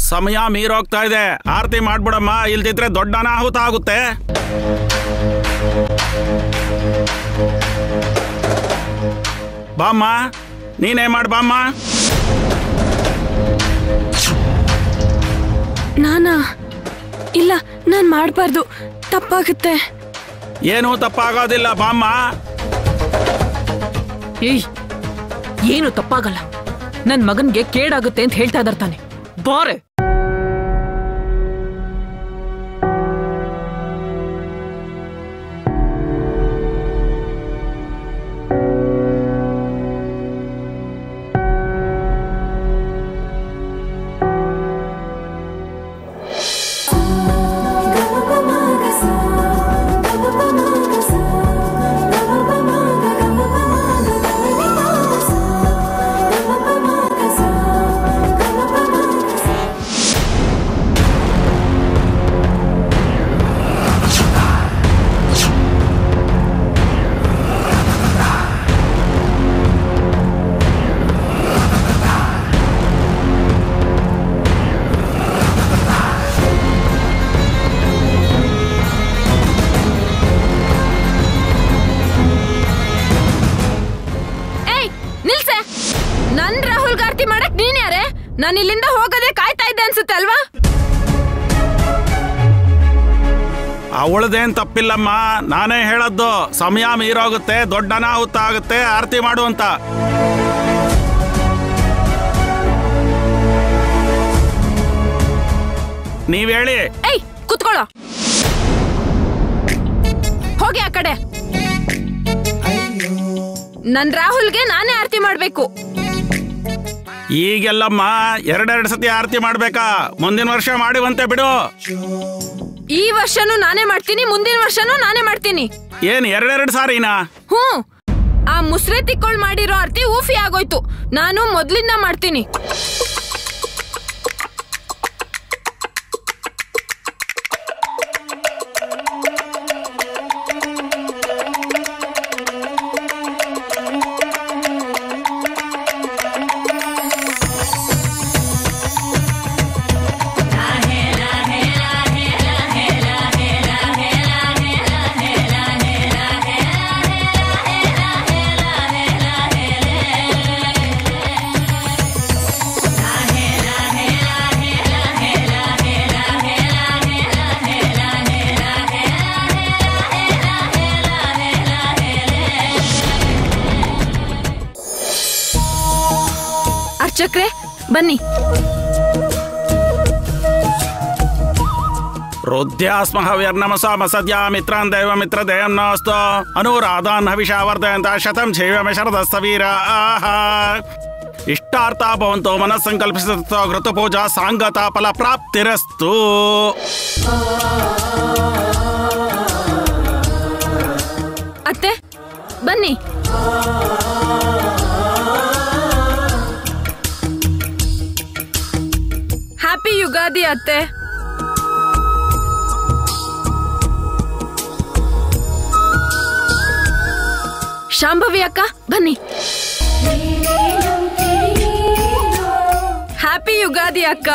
ಸಮಯ ಮೀರೋಗ್ತಾ ಇದೆ ಆರತಿ ಮಾಡ್ಬಿಡಮ್ಮ ಇಲ್ದಿದ್ರೆ ದೊಡ್ಡ ಅನಾಹುತ ಆಗುತ್ತೆ ಬಾಮ್ಮ ನೀನೇ ಮಾಡ್ ಬಾಮ್ಮ ನಾನಾ ಇಲ್ಲ ನಾನ್ ಮಾಡ್ಬಾರ್ದು ತಪ್ಪಾಗುತ್ತೆ ಏನೂ ತಪ್ಪಾಗೋದಿಲ್ಲ ಬಾಮ್ಮ ಏಯ್ ಏನು ತಪ್ಪಾಗಲ್ಲ ನನ್ ಮಗನ್ಗೆ ಕೇಡಾಗುತ್ತೆ ಅಂತ ಹೇಳ್ತಾ ಇದಾರೆ ತಾನೆ ಬಾರೆ ಏಯ್ ನಿಲ್ಸೆ ನನ್ ರಾಹುಲ್ ಗಾರ್ತಿ ಮಾಡಕ್ ನೀನ್ ಯಾರೇ ನಾನು ಇಲ್ಲಿಂದ ಹೋಗೋದೇ ಕಾಯ್ತಾ ಇದ್ದೆ ಅನ್ಸುತ್ತೆ ಅಲ್ವಾ ಅವಳದೇನ್ ತಪ್ಪಿಲ್ಲಮ್ಮ ನಾನೇ ಹೇಳದ್ದು ಸಮಯ ಮೀರೋಗುತ್ತೆ ದೊಡ್ಡ ಅನಾಹುತ ಆಗುತ್ತೆ ಆರತಿ ಮಾಡು ಅಂತ ನೀವ್ ಹೇಳಿ ಏಯ್ ಕುತ್ಕೊಳ್ಳೋ ಹೋಗಿ ಆ ಕಡೆ ನನ್ ರಾಹುಲ್ಗೆ ನಾನೇ ಆರತಿ ಮಾಡ್ಬೇಕು ಈಗೆಲ್ಲಮ್ಮ ಎರಡೆರಡು ಸತಿ ಆರತಿ ಮಾಡ್ಬೇಕಾ ಮುಂದಿನ ವರ್ಷ ಮಾಡಿವಂತೆ ಬಿಡು ಈ ವರ್ಷನೂ ನಾನೇ ಮಾಡ್ತೀನಿ ಮುಂದಿನ ವರ್ಷನೂ ನಾನೇ ಮಾಡ್ತೀನಿ ಏನ್ ಎರಡೆರಡು ಸಾರಿನಾ ಹ್ಞೂ ಆ ಮುಸ್ರೆ ತಿಕ್ಕೊಳ್ ಮಾಡಿರೋ ಆರತಿ ಊಫಿ ಆಗೋಯ್ತು ನಾನು ಮೊದ್ಲಿಂದ ಮಾಡ್ತೀನಿ ಅರ್ಚಕ್ರೆ ಬನ್ನಿ ರುದ್ಯಾಸ್ಮಹ ವ್ಯರ್ನಮಸ ಮಸದ್ಯಾ ಮಿತ್ರಾನ್ ದೈವ ಮಿತ್ರ ದಯಂ ನಾಸ್ತು ಅನುರಾಧಾನ್ ಹವಿಷಾ ವರ್ಧಯಂತ ಶತಂ ಜೈವಮ ಶರದಸ್ತವೀರ ಆಹಾ ಇಷ್ಟಾರ್ಥ ಭವಂತು ಮನಸ್ಸಂಕಲ್ಪಿಸಿದ ಘೃತ ಪೂಜಾ ಸಾಂಗತ ಫಲ ಪ್ರಾಪ್ತಿರಸ್ತು ಅತ್ತೆ ಬನ್ನಿ ಹ್ಯಾಪಿ ಯುಗಾದಿ ಅತ್ತೆ ಶಾಂಭವಿ ಅಕ್ಕ ಬನ್ನಿ ಹ್ಯಾಪಿ ಯುಗಾದಿ ಅಕ್ಕ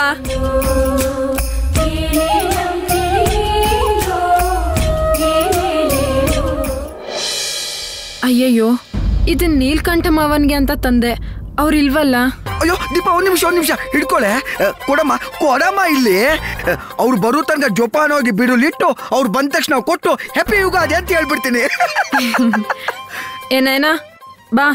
ಅಯ್ಯಯ್ಯೋ ಇದನ್ ನೀಲ್ಕಂಠ ಮಾವನ್ಗೆ ಅಂತ ತಂದೆ ಅವ್ರಿಲ್ವಲ್ಲ ಅಯ್ಯೋ ದೀಪ ಒಂದ್ ನಿಮಿಷ ಒಂದ್ ನಿಮಿಷ ಹಿಡ್ಕೊಳೆ ಅ, ಕೊಡಮ್ಮ ಕೊಡಮ್ಮ ಇಲ್ಲಿ ಅವ್ರು ಬರೋ ತನಕ ಜೋಪಾನ ಹೋಗಿ ಬಿಡುಲಿಟ್ಟು ಅವ್ರು ಬಂದ ತಕ್ಷಣ ಕೊಟ್ಟು ಹ್ಯಾಪಿ ಯುಗಾದಿ ಅಂತ ಹೇಳ್ಬಿಡ್ತೀನಿ ಏನೇನ ಬಾ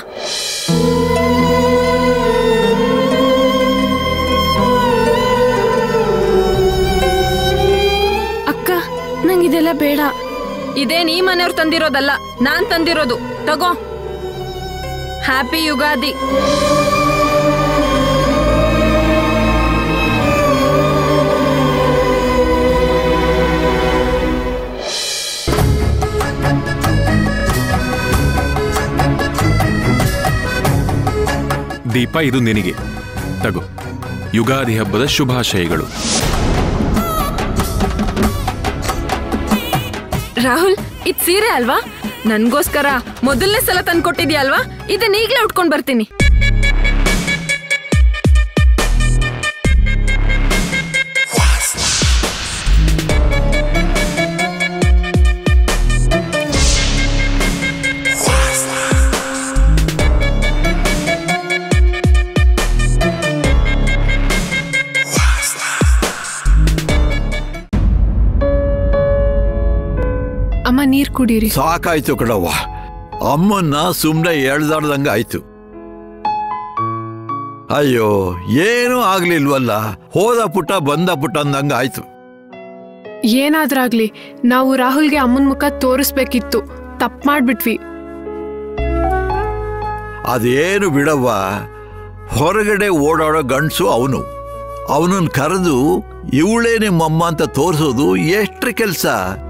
ಅಕ್ಕ ನಂಗಿದೆಲ್ಲ ಬೇಡ ಇದೇನ್ ಈ ಮನೆಯವ್ರು ತಂದಿರೋದಲ್ಲ ನಾನ್ ತಂದಿರೋದು ತಗೋ ಹ್ಯಾಪಿ ಯುಗಾದಿ ದೀಪ ಇದು ನಿನಗೆ ತಗೋ ಯುಗಾದಿ ಹಬ್ಬದ ಶುಭಾಶಯಗಳು ರಾಹುಲ್ ಇದ್ ಸೀರೆ ಅಲ್ವಾ ನನ್ಗೋಸ್ಕರ ಮೊದಲನೇ ಸಲ ತಂದ್ಕೊಟ್ಟಿದ್ಯಾ ಅಲ್ವಾ ಇದನ್ನ ಈಗ್ಲೇ ಉಟ್ಕೊಂಡ್ ಬರ್ತೀನಿ ನೀರ್ ಕುಡೀರಿ ಸಾಕಾಯ್ತು ಕಣವ್ವ ಅಮ್ಮನ್ನ ಸುಮ್ಮನೆ ಎಳ್ದಾಡ್ದಂಗ ಆಯ್ತು ಅಯ್ಯೋ ಏನೂ ಆಗ್ಲಿಲ್ವಲ್ಲ ಹೋದ ಪುಟ್ಟ ಬಂದ ಪುಟ್ಟ ಅಂದಂಗ ಆಯ್ತು ಏನಾದ್ರಾಗ್ಲಿ ನಾವು ರಾಹುಲ್ಗೆ ಅಮ್ಮನ್ ಮುಖ ತೋರಿಸ್ಬೇಕಿತ್ತು ತಪ್ಪು ಮಾಡ್ಬಿಟ್ವಿ ಅದೇನು ಬಿಡವ್ವ ಹೊರಗಡೆ ಓಡಾಡೋ ಗಂಡಸು ಅವನು ಅವನನ್ನ ಕರೆದು ಇವಳೇ ನಿಮ್ಮಮ್ಮ ಅಂತ ತೋರಿಸೋದು ಎಷ್ಟ್ರ ಕೆಲಸ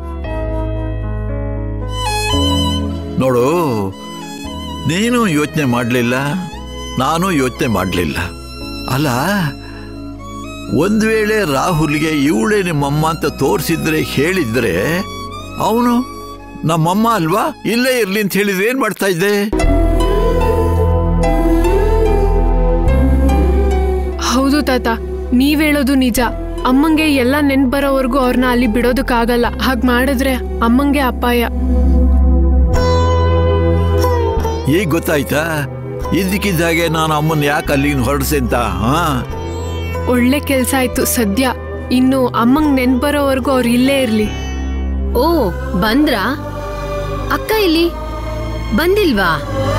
ನೋಡು ನೀನು ಯೋಚನೆ ಮಾಡಲಿಲ್ಲ ನಾನು ಯೋಚನೆ ಮಾಡಲಿಲ್ಲ ಅಲ್ಲ ಒಂದು ವೇಳೆ ರಾಹುಲ್ಗೆ ಇವಳೇ ನಿಮ್ಮಮ್ಮ ಅಂತ ತೋರಿಸಿದ್ರೆ ಹೇಳಿದ್ರೆ ಅವನು ನಮ್ಮಮ್ಮ ಅಲ್ವಾ ಇಲ್ಲೇ ಇರ್ಲಿ ಅಂತ ಹೇಳಿದ್ರೆ ಏನ್ ಮಾಡ್ತಾ ಇದ್ದೆ ಹೌದು ತಾತ ನೀವ್ ಹೇಳೋದು ನಿಜ ಅಮ್ಮಂಗೆ ಎಲ್ಲ ನೆನ್ಪ್ ಬರೋವರೆಗೂ ಅವ್ರನ್ನ ಅಲ್ಲಿ ಬಿಡೋದಕ್ಕಾಗಲ್ಲ ಹಾಗ್ ಮಾಡಿದ್ರೆ ಅಮ್ಮಂಗೆ ಅಪಾಯ ಈಗ ಗೊತ್ತಾಯ್ತಾ ಇದ್ದಕ್ಕಿದ್ದಾಗೆ ನಾನು ಅಮ್ಮನ್ ಯಾಕೆ ಅಲ್ಲಿಗೆ ಹೊರಡ್ಸೆ ಅಂತ ಹಾ ಒಳ್ಳೆ ಕೆಲ್ಸ ಆಯ್ತು ಸದ್ಯ ಇನ್ನು ಅಮ್ಮಂಗ್ ನೆನ್ಪ್ ಬರೋವರೆಗೂ ಅವ್ರು ಇಲ್ಲೇ ಇರ್ಲಿ ಓ ಬಂದ್ರಾ ಅಕ್ಕ ಇಲ್ಲಿ ಬಂದಿಲ್ವಾ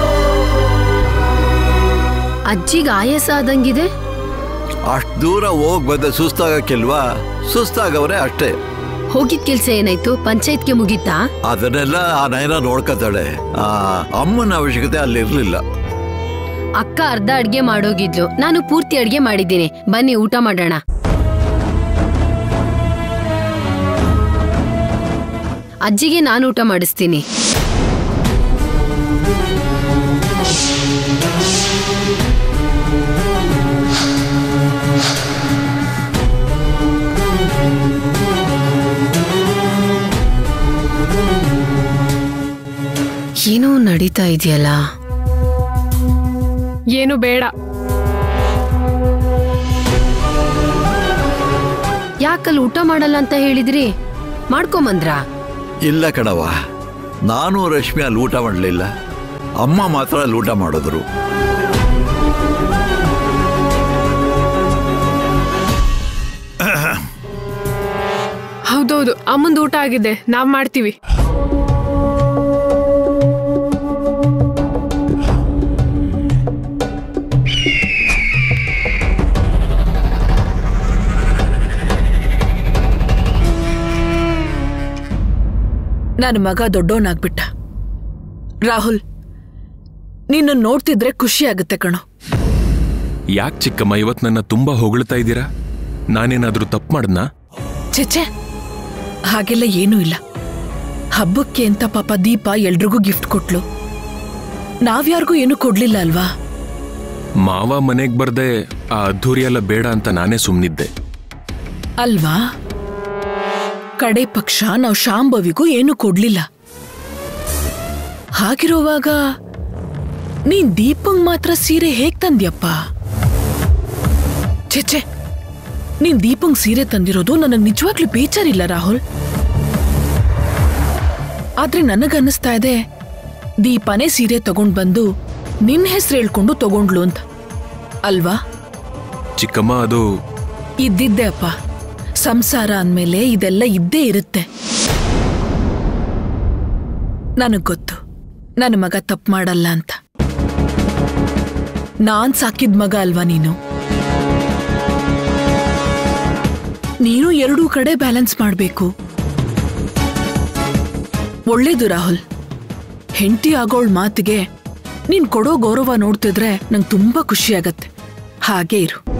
ಅಜ್ಜಿಗೆ ಆಯಾಸ ಆದಂಗಿದೆ ಅಷ್ಟು ದೂರ ಹೋಗ್ ಬಂದ ಸುಸ್ತಾಗಕ್ಕಿಲ್ವಾ ಸುಸ್ತಾಗವ್ರೆ ಅಷ್ಟೇ ಹೋಗಿದ್ ಕೆಲ್ಸ ಏನಾಯ್ತು ಪಂಚಾಯತ್ಗೆ ಮುಗೀತಾ ಅದನ್ನೆಲ್ಲ ಆ ನಯನ ನೋಡ್ಕೊತಾಳೆ ಆ ಅಮ್ಮನ ಅವಶ್ಯಕತೆ ಅಲ್ಲಿ ಇರ್ಲಿಲ್ಲ ಅಕ್ಕ ಅರ್ಧ ಅಡ್ಗೆ ಮಾಡೋಗಿದ್ಲು ನಾನು ಪೂರ್ತಿ ಅಡ್ಗೆ ಮಾಡಿದ್ದೀನಿ ಬನ್ನಿ ಊಟ ಮಾಡೋಣ ಅಜ್ಜಿಗೆ ನಾನು ಊಟ ಮಾಡಿಸ್ತೀನಿ ಏನೋ ನಡೀತಾ ಇದೆಯಲ್ಲ ಏನು ಬೇಡ ಯಾಕಲ್ಲಿ ಊಟ ಮಾಡಲ್ಲ ಅಂತ ಹೇಳಿದ್ರಿ ಮಾಡ್ಕೊಂಬಂದ್ರಾ ಇಲ್ಲ ಕಣವ ನಾನು ರಶ್ಮಿ ಅಲ್ಲಿ ಊಟ ಮಾಡಲಿಲ್ಲ ಅಮ್ಮ ಮಾತ್ರ ಅಲ್ಲಿ ಊಟ ಮಾಡಿದ್ರು ಹೌದೌದು ಅಮ್ಮಂದು ಊಟ ಆಗಿದೆ ನಾವ್ ಮಾಡ್ತೀವಿ ನನ್ನ ಮಗ ದೊಡ್ಡವನಾಗ್ಬಿಟ್ಟ ರಾಹುಲ್ ನಿನ್ನ ನೋಡ್ತಿದ್ರೆ ಖುಷಿ ಆಗುತ್ತೆ ಕಣೋ ಯಾಕೆ ಚಿಕ್ಕಮ್ಮ ಇವತ್ತು ನನ್ನ ತುಂಬಾ ಹೊಗಳ್ತಾ ಇದ್ದೀರಾ ನಾನೇನಾದ್ರೂ ತಪ್ಪು ಮಾಡ್ದ್ನಾ ಚೆಚ್ಚೆ ಹಾಗೆಲ್ಲ ಏನೂ ಇಲ್ಲ ಹಬ್ಬಕ್ಕೆ ಅಂತ ಪಾಪ ದೀಪ ಎಲ್ರಿಗೂ ಗಿಫ್ಟ್ ಕೊಟ್ಲು ನಾವ್ಯಾರಿಗೂ ಏನೂ ಕೊಡ್ಲಿಲ್ಲ ಅಲ್ವಾ ಮಾವ ಮನೆಗ್ ಬರ್ದೆ ಆ ಅದ್ಧೂರಿ ಎಲ್ಲ ಬೇಡ ಅಂತ ನಾನೇ ಸುಮ್ನಿದ್ದೆ ಅಲ್ವಾ ಕಡೆ ಪಕ್ಷ ನಾವು ಶಾಂಭವಿಗೂ ಏನೂ ಕೊಡ್ಲಿಲ್ಲ ಹಾಗಿರುವಾಗ ನೀನ್ ದೀಪಂಗ್ ಮಾತ್ರ ಸೀರೆ ಹೇಗ್ ತಂದ್ಯಪ್ಪ ಛೆ ನೀನ್ ದೀಪಂಗ್ ಸೀರೆ ತಂದಿರೋದು ನನಗ್ ನಿಜವಾಗ್ಲೂ ಬೇಜಾರಿಲ್ಲ ರಾಹುಲ್ ಆದ್ರೆ ನನಗನ್ನಿಸ್ತಾ ಇದೆ ದೀಪನೇ ಸೀರೆ ತಗೊಂಡ್ ಬಂದು ನಿನ್ ಹೆಸರು ಹೇಳ್ಕೊಂಡು ತಗೊಂಡ್ಲು ಅಂತ ಅಲ್ವಾ ಚಿಕ್ಕಮ್ಮ ಅದು ಇದ್ದಿದ್ದೆ ಅಪ್ಪ ಸಂಸಾರ ಅಂದ್ಮೇಲೆ ಇದೆಲ್ಲ ಇದ್ದೇ ಇರುತ್ತೆ ನನಗ್ ಗೊತ್ತು ನನ್ನ ಮಗ ತಪ್ಪು ಮಾಡಲ್ಲ ಅಂತ ನಾನ್ ಸಾಕಿದ್ ಮಗ ಅಲ್ವಾ ನೀನು ನೀನು ಎರಡೂ ಕಡೆ ಬ್ಯಾಲೆನ್ಸ್ ಮಾಡ್ಬೇಕು ಒಳ್ಳೇದು ರಾಹುಲ್ ಹೆಂಡತಿ ಆಗೋಳ್ ಮಾತಿಗೆ ನೀನ್ ಕೊಡೋ ಗೌರವ ನೋಡ್ತಿದ್ರೆ ನಂಗೆ ತುಂಬಾ ಖುಷಿ ಆಗತ್ತೆ ಹಾಗೇ ಇರು